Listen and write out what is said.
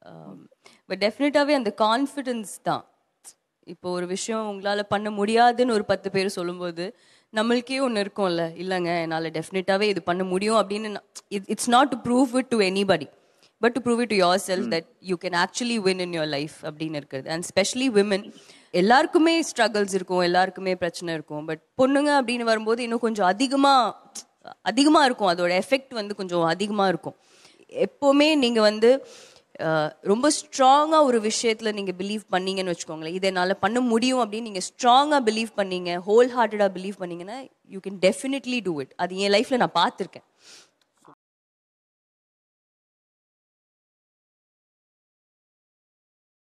but டெஃபினட்டாகவே அந்த confidence தான் இப்போ ஒரு விஷயம் உங்களால் பண்ண முடியாதுன்னு ஒரு பத்து பேர் சொல்லும்போது நம்மளுக்கே ஒன்று இருக்கும்ல இல்லைங்க என்னால் டெஃபினட்டாகவே இது பண்ண முடியும் அப்படின்னு it's not to prove it to anybody but to prove it to yourself that you can actually win in your life அப்படின்னு இருக்கிறது அண்ட் ஸ்பெஷலி விமன் எல்லாருக்குமே ஸ்ட்ரகிள்ஸ் இருக்கும் எல்லாருக்குமே பிரச்சனை இருக்கும் பட் பொண்ணுங்க அப்படின்னு வரும்போது இன்னும் கொஞ்சம் அதிகமாக அதிகமாக இருக்கும் அதோட எஃபெக்ட் வந்து கொஞ்சம் அதிகமாக இருக்கும் எப்போவுமே நீங்கள் வந்து அஹ், ரொம்ப ஸ்ட்ராங்காக ஒரு விஷயத்தில் நீங்கள் பிலீவ் பண்ணீங்கன்னு வச்சுக்கோங்களேன் இதை என்னால் பண்ண முடியும் அப்படின்னு நீங்கள் ஸ்ட்ராங்காக பிலீவ் பண்ணீங்க ஹோல் ஹார்ட்டடாக பிலீவ் பண்ணீங்கன்னா you can definitely do it அது என் லைஃப்பில் நான் பார்த்துருக்கேன்